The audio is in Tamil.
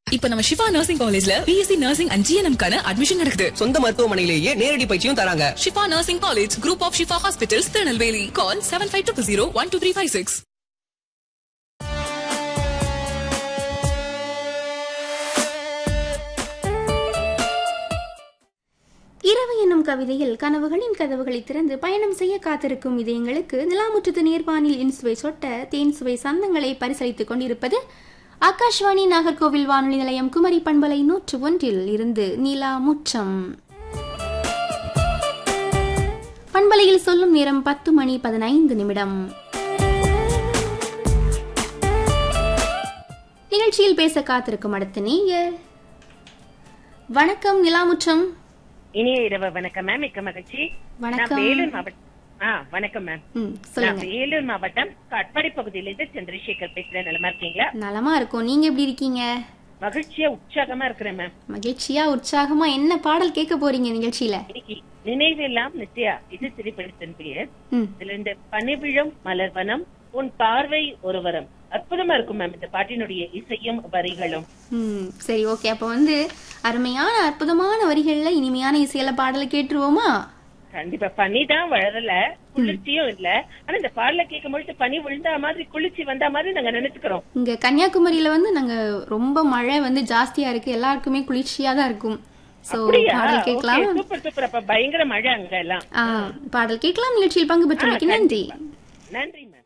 இப்ப நம்ம சிவா நர்சிங் காலேஜ்ல பிஎஸ்சி நர்சிங் அண்ட் ஜிஎன்எம் கான அட்மிஷன் நடக்குது சொந்த மருத்துவமனையிலேயே நேரடி பயிற்சியும் தராங்க Shifa nursing college group of Shifa hospitals Tirunelveli call seven five two zero one two three five six இரவு என்னும் கவிதையில் கனவுகளின் கதவுகளை திறந்து பயணம் செய்ய காத்திருக்கும் இதயங்களுக்கு நிலாமுற்றத்து நீர்வானில் இன்சுவை சொட்ட தேன் சுவை சந்தங்களை பரிசளித்துக் கொண்டிருப்பது ஆகாஷ்வாணி நாகர்கோவில் வானொலி நிலையம் குமரி பண்பலை நூற்று ஒன்றில் இருந்து நிலா முற்றம் பண்பலையில் சொல்லும் நேரம் பத்து மணி பதினைந்து நிமிடம் நிகழ்ச்சியில் பேச காத்திருக்கும் அடுத்த நீங்க வணக்கம் நிலாமுற்றம் இனிய இரவு வணக்கம் மேம் மிக்க மகிழ்ச்சி வணக்கம். நான் வேலூர் மாவட்டம் ஆ வணக்கம் மேம் ம் நான் சொல்லுங்க வேலூர் மாவட்டம் கட்பாடி பகுதியிலிருந்து சந்திரசேகர் பேசுறேன் நலமா இருக்கீங்களா நலமா இருக்கும் நீங்க எப்படி இருக்கீங்க மகிழ்ச்சியா உற்சாகமா இருக்கிறேன் மேம் மகிழ்ச்சியா உற்சாகமா என்ன பாடல் கேட்க போறீங்க நிகழ்ச்சியில இன்னைக்கு நினைவெல்லாம் நித்யா இது திரைப்படத்தின் பெயர் ம் இதுல இந்த பனிவிழும் மலர்வனம் உன் பார்வை ஒரு வரம் அற்புதமா இருக்கும் மேம் இந்த பாட்டினுடைய இசையும் வரிகளும் ம் சரி ஓகே அப்ப வந்து அருமையான அற்புதமான வரிகள்ல இனிமையான இசையில பாடலை கேட்டுருவோமா கண்டிப்பா பனி தான் வளரல குளிர்ச்சியும் இல்ல ஆனா இந்த பாடல கேட்கும் பொழுது பனி விழுந்தா மாதிரி குளிர்ச்சி வந்தா மாதிரி நாங்க நினைச்சுக்கிறோம் இங்க கன்னியாகுமரியில வந்து நாங்க ரொம்ப மழை வந்து ஜாஸ்தியா இருக்கு எல்லாருக்குமே குளிர்ச்சியா தான் இருக்கும் சோ அப்படியா பாடல் கேட்கலாம் சூப்பர் சூப்பர் அப்ப பயங்கர மழை அங்க எல்லாம் ஆ பாடல் கேட்கலாம் நிகழ்ச்சியில் பங்கு பெற்றமைக்கு நன்றி நன்றி மேம்